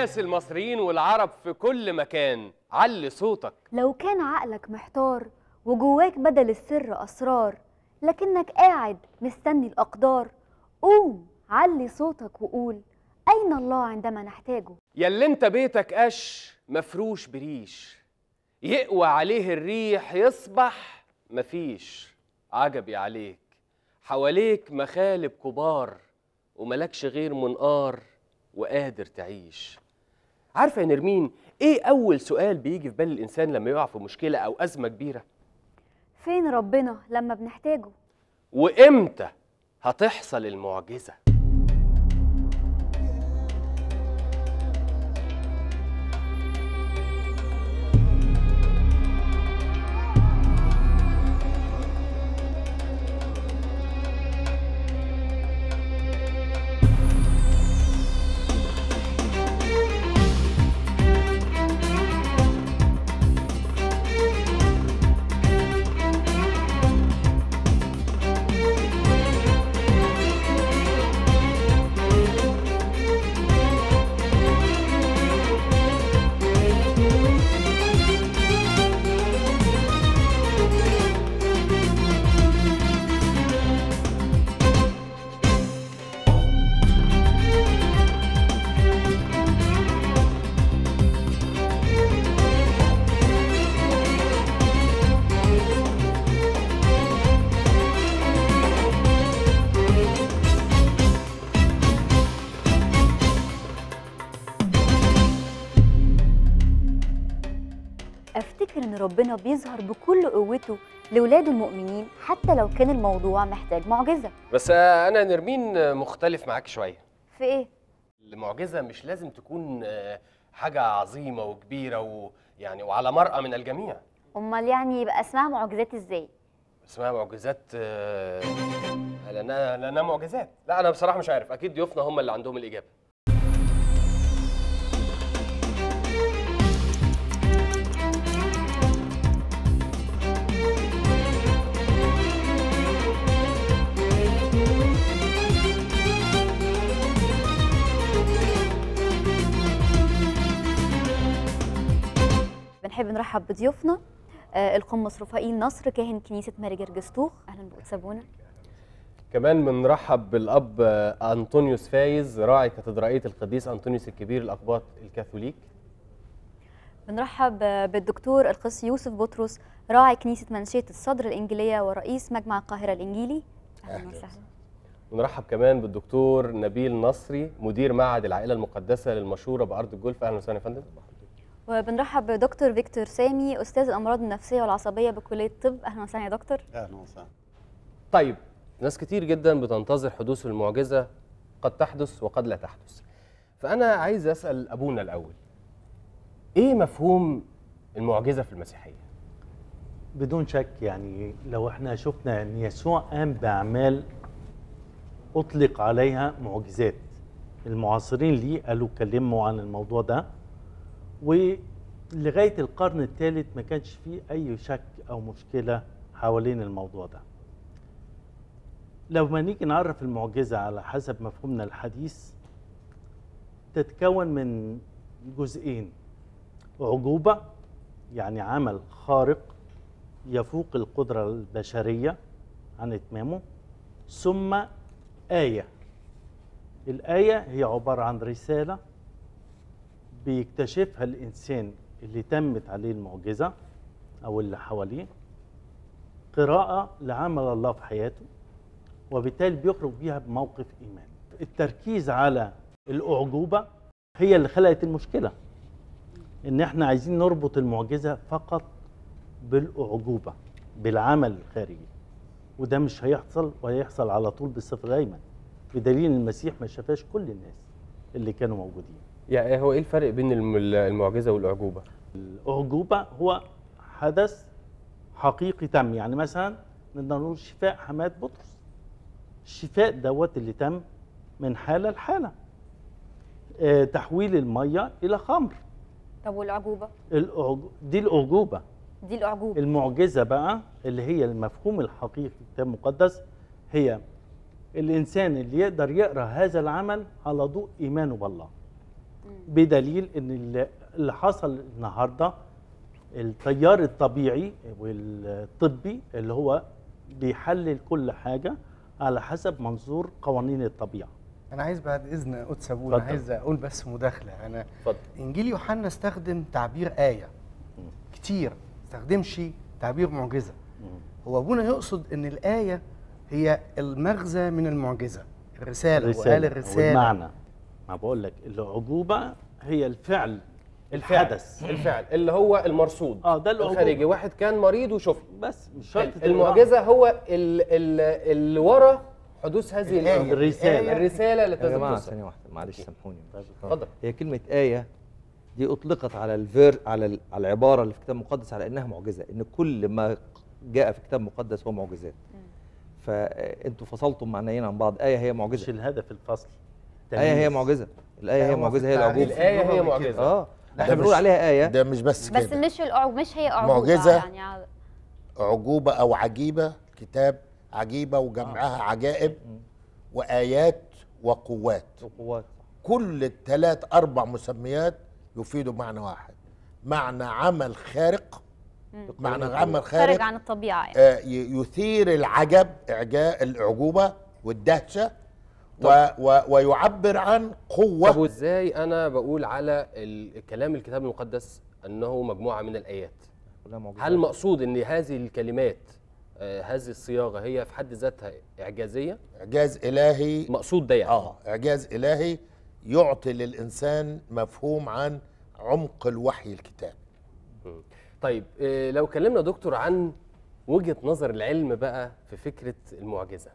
الناس المصريين والعرب في كل مكان علي صوتك لو كان عقلك محتار وجواك بدل السر أسرار لكنك قاعد مستني الأقدار قوم علي صوتك وقول أين الله عندما نحتاجه ياللي انت بيتك قش مفروش بريش يقوى عليه الريح يصبح مفيش عجبي عليك حواليك مخالب كبار وملكش غير منقار وقادر تعيش عارفه يا نرمين ايه اول سؤال بيجي في بال الانسان لما يقع في مشكله او ازمه كبيره فين ربنا لما بنحتاجه وامتى هتحصل المعجزه أفتكر إن ربنا بيظهر بكل قوته لولاده المؤمنين حتى لو كان الموضوع محتاج معجزة بس انا نرمين مختلف معاك شويه في إيه؟ المعجزه مش لازم تكون آه، حاجه عظيمه وكبيره ويعني وعلى مرأى من الجميع أمال يعني يبقى اسمها معجزات إزاي؟ اسمها معجزات آه، لانها لانها معجزات لا انا بصراحه مش عارف اكيد ضيوفنا هم اللي عندهم الاجابه بنحب نرحب بضيوفنا آه، القمص رفائيل نصر كاهن كنيسة ماري جرجستوخ أهلا بك سابونا كمان بنرحب بالاب آه، انطونيوس فايز راعي كاتدرائيه القديس انطونيوس الكبير الاقباط الكاثوليك بنرحب آه، بالدكتور القس يوسف بطرس راعي كنيسة منشية الصدر الإنجيلية ورئيس مجمع القاهرة الإنجيلي أهلا أهلا وسهلا ونرحب كمان بالدكتور نبيل نصري مدير معهد العائله المقدسه للمشوره بارض الجولف اهلا وسهلا يا فندم وبنرحب بدكتور فيكتور سامي أستاذ الأمراض النفسية والعصبية بكلية الطب أهلا وسهلا يا دكتور اهلا وسهلا طيب ناس كتير جدا بتنتظر حدوث المعجزه قد تحدث وقد لا تحدث فانا عايز اسال ابونا الاول ايه مفهوم المعجزه في المسيحيه بدون شك يعني لو احنا شفنا ان يسوع قام باعمال اطلق عليها معجزات المعاصرين ليه قالوا كلموا عن الموضوع ده ولغايه القرن الثالث ما كانش فيه اي شك او مشكله حوالين الموضوع ده لو ما نيجي نعرف المعجزه على حسب مفهومنا الحديث تتكون من جزئين عجوبه يعني عمل خارق يفوق القدرة البشرية عن إتمامه ثم آية الآية هي عبارة عن رسالة بيكتشفها الإنسان اللي تمت عليه المعجزة أو اللي حواليه قراءة لعمل الله في حياته وبالتالي بيخرج بيها بموقف إيمان التركيز على الأعجوبة هي اللي خلقت المشكلة إن إحنا عايزين نربط المعجزة فقط بالأعجوبة بالعمل الخارجي وده مش هيحصل وهيحصل على طول بصفة دايما بدليل المسيح ما شافاش كل الناس اللي كانوا موجودين يعني هو ايه الفرق بين الم- المعجزه والاعجوبه الأعجوبة هو حدث حقيقي تم يعني مثلا نقدر نقول شفاء حماة بطرس الشفاء دوت اللي تم من حالة لحالة آه، تحويل المية إلى خمر طب والأعجوبة الأعج- دي الأعجوبة دي الأعجوبة المعجزة بقى اللي هي المفهوم الحقيقي في الكتاب المقدس هي الإنسان اللي يقدر يقرأ هذا العمل على ضوء إيمانه بالله بدليل ان اللي- اللي حصل النهارده التيار الطبيعي والطبي اللي هو بيحلل كل حاجه على حسب منظور قوانين الطبيعه انا عايز بعد اذن قدس ابونا اتفضل. عايز اقول بس مداخله انا اتفضل انجيل يوحنا استخدم تعبير ايه كتير استخدمش تعبير معجزه هو ابونا يقصد ان الايه هي المغزى من المعجزه الرساله, وقال الرساله والمعنى ما بقول لك العجوبه هي الفعل الفعل الحدث الفعل اللي هو المرصود اه ده العجوبة. الخارجي واحد كان مريض وشفي بس مش شرط تبقى المعجزه هو ال- ال- اللي ورا حدوث هذه الآية. الآية. الرسالة. الرساله اللي يا جماعه تزم ثانيه واحده معلش سامحوني اتفضل هي كلمه ايه دي اطلقت على الفير على ال- على العباره اللي في الكتاب المقدس على انها معجزه ان كل ما جاء في الكتاب المقدس هو معجزات فانتوا فصلتم معنيين عن بعض ايه هي مش معجزه الهدف الفصل ايه هي تمييز. معجزه الايه هي هو في معجزه هي التعريف العجوبه الآية هي اللغوي معجزة. كده. اه ده احنا بنقول مش- عليها ايه ده مش بس بس كده مش الأعج... مش هي أعجوبة معجزة. يعني على- عجوبة أو عجيبة كتاب عجيبة وجمعها عجائب وآيات وقوات وقوات كل الثلاث أربع مسميات يفيدوا معنى واحد معنى عمل خارق معنى عمل خارج خارق عن الطبيعة يعني. آه، ي- يثير العجب إعجاء الأعجوبة والدهشة و و ويعبر عن طب قوة وازاي انا بقول على ال- كلام الكتاب المقدس انه مجموعه من الايات كلها معجزات هل مقصود ان هذه الكلمات آه هذه الصياغه هي في حد ذاتها اعجازيه إعجاز إلهي مقصود ده يعني اه اعجاز الهي يعطي للانسان مفهوم عن عمق الوحي الكتاب طيب آه لو كلمنا دكتور عن وجهه نظر العلم بقى في فكره المعجزه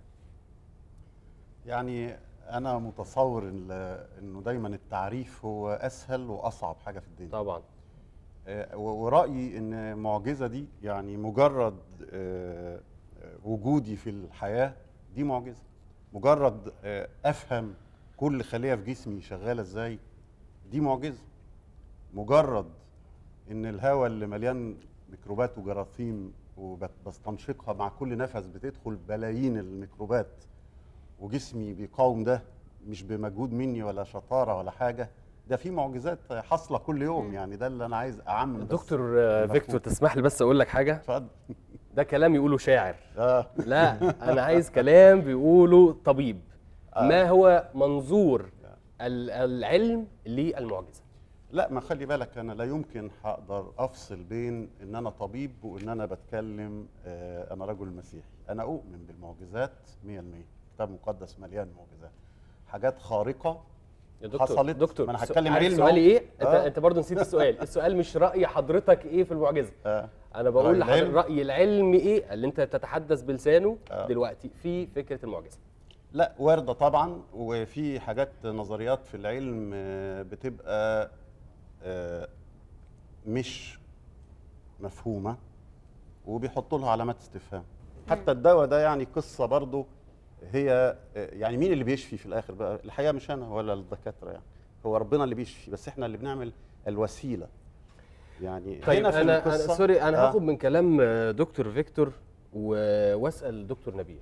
يعني انا متصور إن- انه دايما التعريف هو اسهل واصعب حاجه في الدنيا طبعا آه، و- ورايي ان المعجزه دي يعني مجرد آه، آه، وجودي في الحياه دي معجزه مجرد آه، افهم كل خليه في جسمي شغاله ازاي دي معجزه مجرد ان الهواء اللي مليان ميكروبات وجراثيم وبستنشقها مع كل نفس بتدخل بلايين الميكروبات وجسمي بيقاوم ده مش بمجهود مني ولا شطاره ولا حاجه ده في معجزات حاصله كل يوم يعني ده اللي انا عايز اعمم بس. دكتور آه المفهوم. فيكتور تسمح لي بس اقول لك حاجه اتفضل ده كلام يقوله شاعر اه لا انا عايز كلام بيقوله طبيب ما هو منظور ال- العلم للمعجزه لا ما خلي بالك انا لا يمكن هقدر افصل بين ان انا طبيب وان انا بتكلم آه انا رجل مسيحي انا اؤمن بالمعجزات 100% الكتاب المقدس مليان معجزات حاجات خارقه يا دكتور حصلت. دكتور ما أنا سو- هتكلم عارف علم سؤالي أهو. ايه انت آه. انت برضه نسيت السؤال السؤال مش راي حضرتك ايه في المعجزه آه انا بقول رأي لحضرتك العلم؟ راي العلم ايه اللي انت تتحدث بلسانه آه. دلوقتي في فكره المعجزه لا وارده طبعا وفي حاجات نظريات في العلم آه، بتبقى آه، مش مفهومه وبيحطوا لها علامات استفهام حتى الدواء ده يعني قصه برضو هي آه، يعني مين اللي بيشفي في الاخر بقى الحقيقه مش انا ولا الدكاتره يعني هو ربنا اللي بيشفي بس احنا اللي بنعمل الوسيله يعني طيب هنا في انا, أنا القصة- سوري انا آه. هاخد من كلام آه، دكتور فيكتور و- واسال دكتور نبيل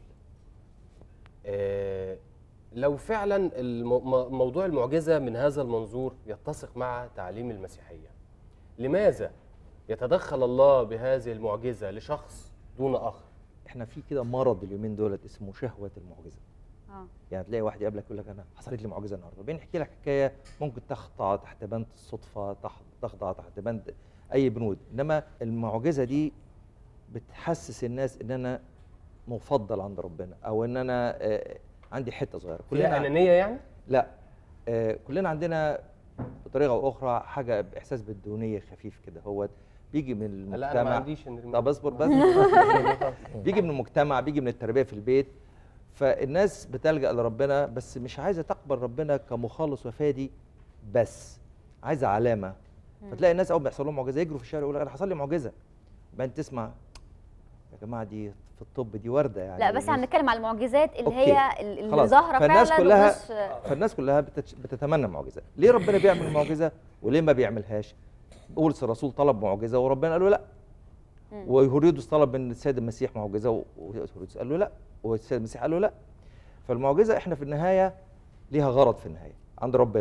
آه، لو فعلا المو- م- موضوع المعجزه من هذا المنظور يتسق مع تعليم المسيحيه لماذا يتدخل الله بهذه المعجزه لشخص دون اخر احنا في كده مرض اليومين دولت اسمه شهوه المعجزه اه يعني تلاقي واحد يقابلك يقول لك انا حصلت لي معجزه النهارده بنحكي لك حكايه ممكن تخضع تحت بند الصدفه تح- تخضع تحت بند اي بنود انما المعجزه دي بتحسس الناس ان انا مفضل عند ربنا او ان انا آه، عندي حته صغيره كلها انانيه يعني لا آه، كلنا عندنا بطريقه او اخرى حاجه باحساس بالدونيه خفيف كده هو بيجي من المجتمع لا انا ما عنديش إن- طب اصبر بس بيجي من المجتمع بيجي من التربيه في البيت فالناس بتلجا لربنا بس مش عايزه تقبل ربنا كمخلص وفادي بس عايزه علامه فتلاقي الناس اول ما يحصل لهم معجزه يجروا في الشارع يقولوا انا حصل لي معجزه بعدين تسمع يا جماعه دي في الطب دي ورده يعني لا بس مش- هنتكلم على المعجزات اللي أوكي. هي ال- اللي خلاص. ظاهره فالناس فعلا كلها ومش فالناس كلها بتتش- بتتمنى معجزه ليه ربنا بيعمل المعجزه وليه ما بيعملهاش بولس الرسول طلب معجزه وربنا قال له لا وهيرودس طلب من السيد المسيح معجزه و- وهيرودس قال له لا والسيد المسيح قال له لا فالمعجزه احنا في النهايه ليها غرض في النهايه عند ربنا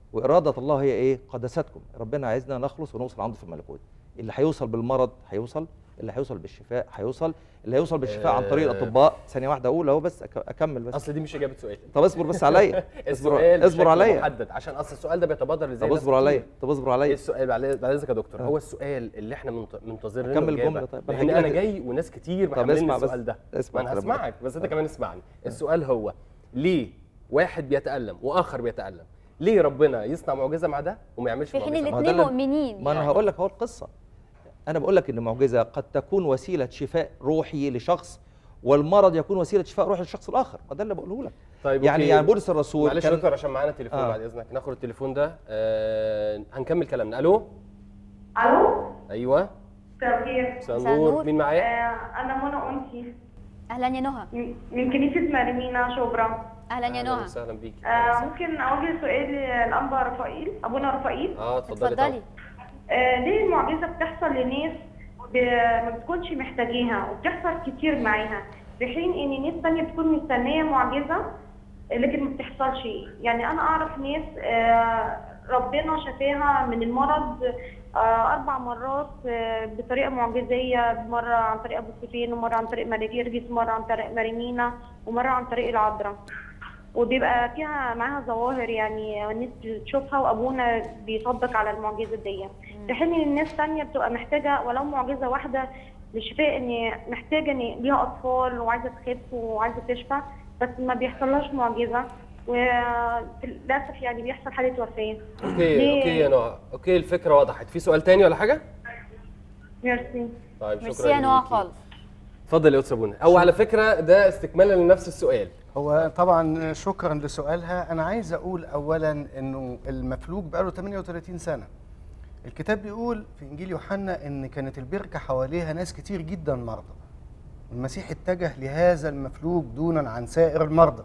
واراده الله هي ايه قدستكم ربنا عايزنا نخلص ونوصل عنده في الملكوت اللي هيوصل بالمرض هيوصل اللي هيوصل بالشفاء هيوصل اللي هيوصل بالشفاء عن طريق آه. الاطباء ثانيه واحده اقول اهو بس أك- اكمل بس اصل دي مش اجابه سؤال طب اصبر بس عليا السؤال اصبر بشكل عليا محدد عشان اصل السؤال ده بيتبادر ازاي طب ناس اصبر كتير. عليا طب اصبر ايه عليا السؤال بعد بعد اذنك يا دكتور آه. هو السؤال اللي احنا منت- منتظرين كمل الإجابة. الجملة طيب. أنا لان هجيلك- انا جاي وناس كتير طب محملين اسمع بس. السؤال ده اسمع ما انا كلام هسمعك بس انت كمان اسمعني السؤال هو ليه واحد بيتالم واخر بيتالم ليه ربنا يصنع معجزه مع ده وما يعملش في حين معجزه مع ما ده الاثنين اللي- مؤمنين ما انا هقول لك اهو القصه انا بقول لك ان معجزه قد تكون وسيله شفاء روحي لشخص والمرض يكون وسيله شفاء روحي للشخص الاخر ما ده اللي بقوله لك طيب يعني أوكي. يعني بولس الرسول معلش يا دكتور عشان معانا تليفون آه. بعد اذنك ناخد التليفون ده آه هنكمل كلامنا الو الو ايوه مساء الخير مساء مساء النور النور. مين معايا آه، انا منى انسي اهلا يا نهى من من كنيسه مريمينا شبرا اهلا يا أهلاً نهى وسهلا بيكي آه، ممكن اوجه سؤال للانبا رفائيل ابونا رفائيل اه اتفضلي اتفضلي طبعا. آه، ليه المعجزه بتحصل لناس ب- ما بتكونش محتاجيها وبتحصل كتير معاها في حين ان ناس تانية بتكون مستنيه معجزه لكن ما بتحصلش يعني انا اعرف ناس آه، ربنا شفاها من المرض آه، اربع مرات آه، بطريقه معجزيه مره عن طريق ابو سفين ومره عن طريق ماري جرجس ومره عن طريق ماريمينا ومره عن طريق العذراء وبيبقى فيها معاها ظواهر يعني الناس بتشوفها وابونا بيصدق على المعجزه دي في حين ان الناس تانية بتبقى محتاجه ولو معجزه واحده للشفاء ان محتاجه ان ليها اطفال وعايزه تخف وعايزه تشفى بس ما بيحصلهاش معجزه وللاسف يعني بيحصل حاله وفاه اوكي ليه؟ اوكي يا نهى اوكي الفكره وضحت في سؤال تاني ولا حاجه ميرسي طيب ميرسي شكرا يا نهى ليكي. خالص اتفضل يا استاذ بونا او على فكره ده استكمالا لنفس السؤال هو طبعا شكرا لسؤالها انا عايز اقول اولا انه المفلوج بقاله 38 سنه الكتاب بيقول في انجيل يوحنا ان كانت البركه حواليها ناس كتير جدا مرضى المسيح اتجه لهذا المفلوج دونا عن سائر المرضى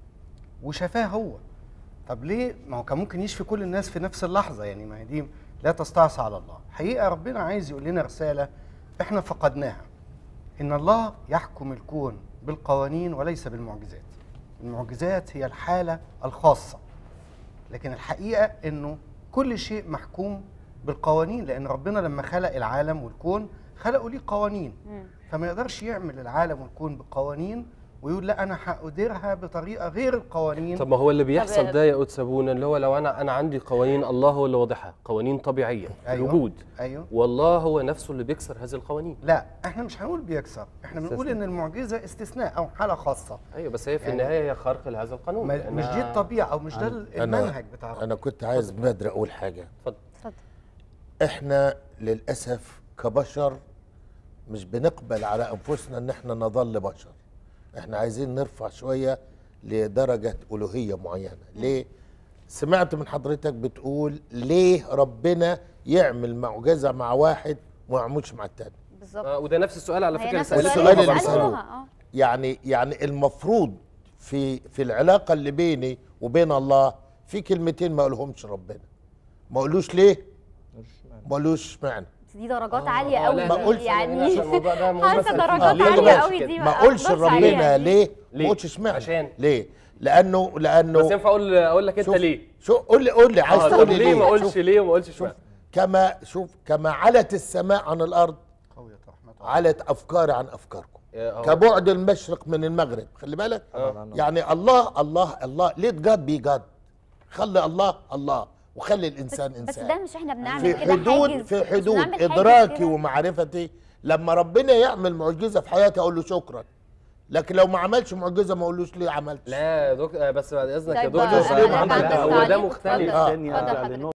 وشفاه هو طب ليه ما هو كان ممكن يشفي كل الناس في نفس اللحظه يعني ما هي دي لا تستعصى على الله حقيقه ربنا عايز يقول لنا رساله احنا فقدناها ان الله يحكم الكون بالقوانين وليس بالمعجزات المعجزات هي الحاله الخاصه لكن الحقيقه انه كل شيء محكوم بالقوانين لان ربنا لما خلق العالم والكون خلقوا ليه قوانين مم. فما يقدرش يعمل العالم والكون بقوانين ويقول لا انا هأديرها بطريقه غير القوانين طب ما هو اللي بيحصل طب- ده يا قدس ابونا اللي هو لو انا انا عندي قوانين الله هو اللي واضحها قوانين طبيعيه في أيوة. الوجود ايوه والله هو نفسه اللي بيكسر هذه القوانين لا احنا مش هنقول بيكسر احنا بنقول استثناء. ان المعجزه استثناء او حاله خاصه ايوه بس هي في يعني- النهايه هي خرق لهذا القانون ما- مش دي لأنها- الطبيعه او مش ده أنا- المنهج بتاع ربنا انا كنت عايز بدري اقول حاجه اتفضل اتفضل احنا للاسف كبشر مش بنقبل على انفسنا ان احنا نظل بشر احنا عايزين نرفع شويه لدرجه الوهيه معينه ليه سمعت من حضرتك بتقول ليه ربنا يعمل معجزه مع واحد وما يعملش مع التاني بالظبط آه وده نفس السؤال على هي فكره نفس اللي السؤال سألته اللي طبعاً. سألوه. سألوها اه يعني يعني المفروض في في العلاقه اللي بيني وبين الله في كلمتين ما قالهمش ربنا ما قالوش ليه ما قالوش معنى دي درجات آه، عاليه آه، قوي لا، ما دي قلت- يعني عشان الموضوع ده مهم حاسه بس في- درجات آه، ليه عاليه بقى قوي كده؟ دي ما اقولش أقدرش عليها ربنا دي. ليه ليه؟ ما قلتش اشمعنى عشان؟ ليه لانه لانه بس ينفع اقول اقول لك انت شوف ليه شو قول لي قول لي عايز آه، تقول طب لي ليه ما شوف، اقولش ليه وما اقولش اشمعنى كما شوف كما علت السماء عن الارض قوية رحمة الله علت افكاري عن افكاركم آه، أهو. كبعد المشرق من المغرب خلي بالك آه. يعني الله الله الله ليه جاد بي جاد خلي الله الله وخلي الانسان بس انسان ده مش احنا بنعمل في كده حدود حاجز. في مش حدود بنعمل حاجز ادراكي كده. ومعرفتي لما ربنا يعمل معجزه في حياتي اقول له شكرا لكن لو ما عملش معجزه ما اقولوش ليه عملت لا يا دكتور آه، بس بعد اذنك يا طيب دكتور بقى، أنا هو بعد ده- هو ده التعليق. مختلف اتفضل. الثانية اتفضل ارجع حضرتك. لنقطة